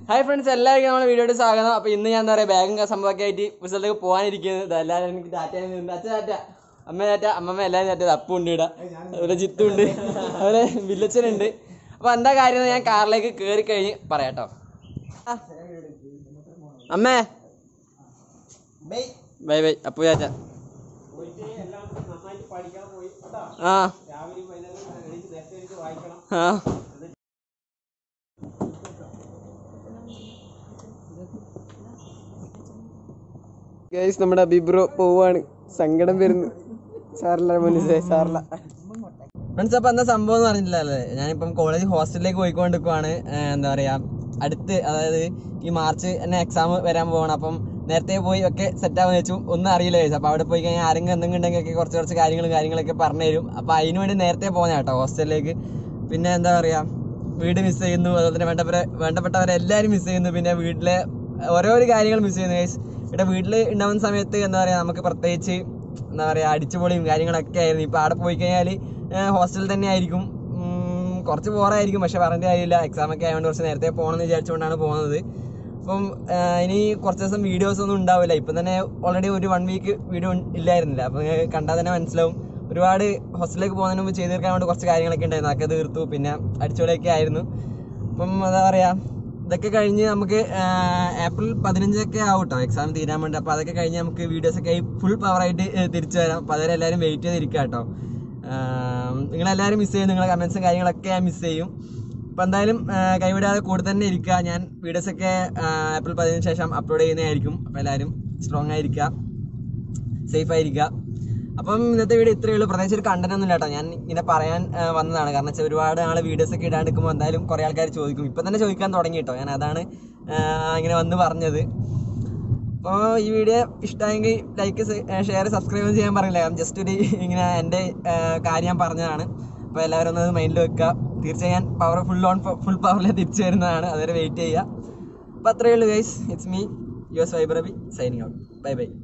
Hi friends എല്ലാവർക്കും നമ്മുടെ വീഡിയോയുടെ സ്വാഗതം അപ്പോൾ ഇന്ന് ഞാൻ എന്താ പറയുക ബാഗും സംഭവമൊക്കെ ആയിട്ട് ഒരു സ്ഥലത്തേക്ക് പോകാനിരിക്കുന്നത് ഇത് എല്ലാവരും എനിക്ക് ടാറ്റ അച്ഛൻ ടാറ്റ അമ്മ ടാറ്റ അമ്മമ്മ എല്ലാവരും ടാറ്റ അപ്പുണ്ട് ഇവിടെ അതുപോലെ ജിത്തുണ്ട് അതുപോലെ വില്ലച്ചനുണ്ട് അപ്പോൾ എന്താ കാര്യം എന്ന് ഞാൻ കാറിലേക്ക് കയറി കഴിഞ്ഞ് പറയാട്ടോ ആ. അമ്മേ ബൈ ബൈ അപ്പു ടാറ്റ ആ ആ ഗൈസ് നമ്മുടെ അബിബ്രോ പോവാണ് സങ്കടം വരുന്നു സാറില്ല മനസ്സിലായി സാറില്ല ഫ്രണ്ട്സ് അപ്പൊ എന്താ സംഭവം എന്ന് പറഞ്ഞിട്ടില്ല അല്ലേ ഞാനിപ്പം കോളേജ് ഹോസ്റ്റലിലേക്ക് പോയിക്കൊണ്ടിരിക്കുവാണ് ഏഹ് എന്താ പറയാ അടുത്ത് അതായത് ഈ മാർച്ച് എന്നെ എക്സാം വരാൻ പോവാണ് അപ്പം നേരത്തെ പോയി ഒക്കെ സെറ്റ് ആവാൻ വെച്ചു ഒന്നും അറിയില്ല guys. അപ്പൊ അവിടെ പോയി കഴിഞ്ഞാൽ ആരെങ്കിലും എന്തെങ്കിലും ഉണ്ടെങ്കിൽ ഒക്കെ കുറച്ച് കുറച്ച് കാര്യങ്ങളും കാര്യങ്ങളൊക്കെ പറഞ്ഞു തരും അപ്പൊ അതിന് വേണ്ടി നേരത്തെ പോകുന്ന കേട്ടോ ഹോസ്റ്റലിലേക്ക് പിന്നെ എന്താ പറയാ വീട് മിസ് ചെയ്യുന്നു അതുപോലെ തന്നെ വേണ്ടപ്പെട്ട വേണ്ടപ്പെട്ടവരെല്ലാവരും മിസ് ചെയ്യുന്നു പിന്നെ വീട്ടിലെ ഓരോരോ കാര്യങ്ങൾ മിസ് ചെയ്യുന്നു ഗൈസ് ഇവിടെ വീട്ടിൽ ഉണ്ടാവുന്ന സമയത്ത് എന്താ പറയാ നമുക്ക് പ്രത്യേകിച്ച് എന്താ പറയാ അടിച്ചുപൊളിയും കാര്യങ്ങളൊക്കെ ആയിരുന്നു ഇപ്പൊ അവിടെ പോയി കഴിഞ്ഞാൽ ഹോസ്റ്റലിൽ തന്നെ ആയിരിക്കും ഉം, കുറച്ച് ബോറായിരിക്കും പക്ഷെ പറഞ്ഞിട്ട് കാര്യമില്ല എക്സാം ഒക്കെ ആയതുകൊണ്ട് കുറച്ച് നേരത്തെ പോകണമെന്ന് വിചാരിച്ചുകൊണ്ടാണ് പോകുന്നത് അപ്പം ആ, ഇനി കുറച്ച് ദിവസം വീഡിയോസ് ഒന്നും ഉണ്ടാവില്ല ഇപ്പം തന്നെ ഓൾറെഡി ഒരു വൺ വീക്ക് വീഡിയോ ഇല്ലായിരുന്നില്ല അപ്പം കണ്ടാൽ തന്നെ മനസ്സിലാവും ഒരുപാട് ഹോസ്റ്റലിലേക്ക് പോകുന്നതിന് മുമ്പ് ചെയ്ത് തീർക്കാൻ വേണ്ടി കുറച്ച് കാര്യങ്ങളൊക്കെ ഉണ്ടായിരുന്നു അതൊക്കെ തീർത്തു പിന്നെ അടിച്ചുപൊളിയൊക്കെ ആയിരുന്നു അപ്പം എന്താ പറയാ ഇതൊക്കെ കഴിഞ്ഞ് നമുക്ക് ആ, ഏപ്രിൽ പതിനഞ്ചൊക്കെ ആവും കേട്ടോ എക്സാം തീരാൻ വേണ്ടി അപ്പോൾ അതൊക്കെ കഴിഞ്ഞ് നമുക്ക് വീഡിയോസ് ഒക്കെ ഫുൾ പവറായിട്ട് തിരിച്ചു വരാം അപ്പോൾ അതുവരെ എല്ലാവരും വെയിറ്റ് ചെയ്തിരിക്കുക കേട്ടോ നിങ്ങളെല്ലാവരും മിസ് ചെയ്യും നിങ്ങളെ കമൻസും കാര്യങ്ങളൊക്കെ ഞാൻ മിസ് ചെയ്യും അപ്പോൾ എന്തായാലും ആ, കൈവിടാതെ കൂടെ തന്നെ ഇരിക്കുക ഞാൻ വീഡിയോസ് ഒക്കെ ആ, ഏപ്രിൽ പതിനഞ്ചിന് ശേഷം അപ്ലോഡ് ചെയ്യുന്നതായിരിക്കും അപ്പോൾ എല്ലാവരും സ്ട്രോങ് ആയിരിക്കുക സേഫ് ആയിരിക്കുക അപ്പം ഇന്നത്തെ വീഡിയോ ഇത്രയേ ഉള്ളൂ പ്രത്യേകിച്ച് ഒരു കണ്ടന്റ് ഒന്നും ഇല്ല കേട്ടോ ഞാൻ ഇങ്ങനെ പറയാൻ ആ, വന്നതാണ് കാരണം വെച്ചാൽ ഒരുപാട് നാൾ വീഡിയോസ് ഒക്കെ ഇടാണ്ടിരിക്കുമ്പോൾ എന്തായാലും കുറേ ആൾക്കാർ ചോദിക്കും ഇപ്പം തന്നെ ചോദിക്കാൻ തുടങ്ങി കേട്ടോ ഞാൻ അതാണ് ആ, ഇങ്ങനെ വന്ന് പറഞ്ഞത് അപ്പോൾ ഈ വീഡിയോ ഇഷ്ടമായെങ്കിൽ ലൈക്ക് ഷെയർ സബ്സ്ക്രൈബ് ചെയ്യാൻ പറയില്ല ജസ്റ്റ് ഒരു ഇങ്ങനെ എൻ്റെ ആ, കാര്യം ഞാൻ പറഞ്ഞതാണ് അപ്പോൾ എല്ലാവരും ഒന്ന് മൈൻഡിൽ വെക്കുക തീർച്ചയായും പവർ ഫുൾ ഓൺ ഫുൾ പവറിൽ തിരിച്ചു വരുന്നതാണ് അതുവരെ വെയിറ്റ് ചെയ്യുക അപ്പോൾ അത്രയേ ഉള്ളൂ guys it's me U S vibe Rabi signing out bye by